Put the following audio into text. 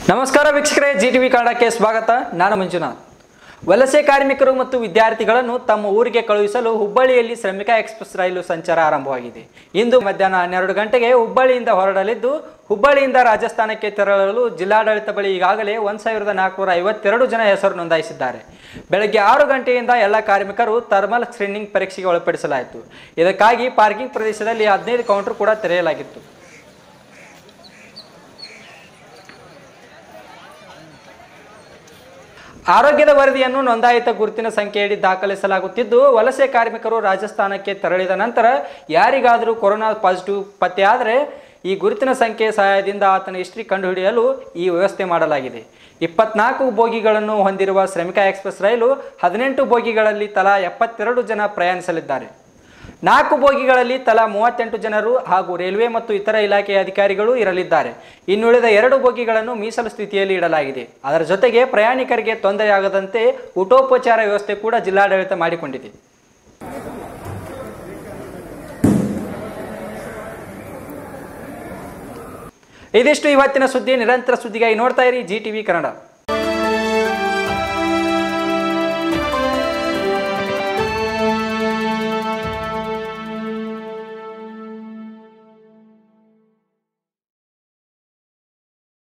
ನಮಸ್ಕಾರ ವೀಕ್ಷಕರೇ G TV ಕನ್ನಡಕ್ಕೆ ಸ್ವಾಗತ ನಾನು ಮಂಜುನಾಥ್ ವಲಸೆ ಕಾರ್ಮಿಕರು ಮತ್ತು ವಿದ್ಯಾರ್ಥಿಗಳನ್ನು ತಮ್ಮ ಊರಿಗೆ ಕಳುಹಿಸಲು ಹುಬ್ಬಳ್ಳಿಯಲ್ಲಿ ಶ್ರಮಿಕ ಎಕ್ಸ್ಪ್ರೆಸ್ ರೈಲು ಸಂಚಾರ ಆರಂಭವಾಗಿದೆ ಇಂದು ಮಧ್ಯಾಹ್ನ ಹನ್ನೆರಡು ಗಂಟೆಗೆ ಹುಬ್ಬಳ್ಳಿಯಿಂದ ಹೊರಡಲಿದ್ದು ಹುಬ್ಬಳ್ಳಿಯಿಂದ ರಾಜಸ್ಥಾನಕ್ಕೆ ತೆರಳಲು ಜಿಲ್ಲಾಡಳಿತ ಬಳಿ ಈಗಾಗಲೇ ಒಂದು ಸಾವಿರದ ನಾಲ್ಕುನೂರ ಐವತ್ತೆರಡು ಜನ ಹೆಸರು ನೋಂದಾಯಿಸಿದ್ದಾರೆ ಬೆಳಗ್ಗೆ ಆರು ಗಂಟೆಯಿಂದ ಎಲ್ಲ ಕಾರ್ಮಿಕರು ಥರ್ಮಲ್ ಸ್ಕ್ರೀನಿಂಗ್ ಪರೀಕ್ಷೆಗೆ ಒಳಪಡಿಸಲಾಯಿತು ಇದಕ್ಕಾಗಿ ಪಾರ್ಕಿಂಗ್ ಪ್ರದೇಶದಲ್ಲಿ ಹದಿನೈದು ಕೌಂಟರ್ ಕೂಡ ತೆರೆಯಲಾಗಿತ್ತು ಆರೋಗ್ಯದ ವರದಿಯನ್ನು ನೋಂದಾಯಿತ ಗುರುತಿನ ಸಂಖ್ಯೆಯಡಿ ದಾಖಲಿಸಲಾಗುತ್ತಿದ್ದು ವಲಸೆ ಕಾರ್ಮಿಕರು ರಾಜಸ್ಥಾನಕ್ಕೆ ತೆರಳಿದ ನಂತರ ಯಾರಿಗಾದರೂ ಕೊರೋನಾ ಪಾಸಿಟಿವ್ ಪತ್ತೆಯಾದರೆ ಈ ಗುರುತಿನ ಸಂಖ್ಯೆ ಸಹಾಯದಿಂದ ಆತನ ಹಿಸ್ಟ್ರಿ ಕಂಡುಹಿಡಿಯಲು ಈ ವ್ಯವಸ್ಥೆ ಮಾಡಲಾಗಿದೆ ಇಪ್ಪತ್ನಾಲ್ಕು ಬೋಗಿಗಳನ್ನು ಹೊಂದಿರುವ ಶ್ರಮಿಕ ಎಕ್ಸ್ಪ್ರೆಸ್ ರೈಲು ಹದಿನೆಂಟು ಬೋಗಿಗಳಲ್ಲಿ ತಲಾ ಎಪ್ಪತ್ತೆರಡು ಜನ ಪ್ರಯಾಣಿಸಲಿದ್ದಾರೆ ನಾಲ್ಕು ಬೋಗಿಗಳಲ್ಲಿ ತಲಾ ಮೂವತ್ತೆಂಟು ಜನರು ಹಾಗೂ ರೈಲ್ವೆ ಮತ್ತು ಇತರ ಇಲಾಖೆಯ ಅಧಿಕಾರಿಗಳು ಇರಲಿದ್ದಾರೆ ಇನ್ನುಳಿದ ಎರಡು ಬೋಗಿಗಳನ್ನು ಮೀಸಲು ಸ್ಥಿತಿಯಲ್ಲಿ ಇಡಲಾಗಿದೆ ಅದರ ಜೊತೆಗೆ ಪ್ರಯಾಣಿಕರಿಗೆ ತೊಂದರೆಯಾಗದಂತೆ ಊಟೋಪಚಾರ ವ್ಯವಸ್ಥೆ ಕೂಡ ಜಿಲ್ಲಾಡಳಿತ ಮಾಡಿಕೊಂಡಿದೆ ಇದಿಷ್ಟು ಇವತ್ತಿನ ಸುದ್ದಿ ನಿರಂತರ ಸುದ್ದಿಗಾಗಿ ನೋಡ್ತಾ ಇರಿ ಜಿ ಟಿವಿ ಕನ್ನಡ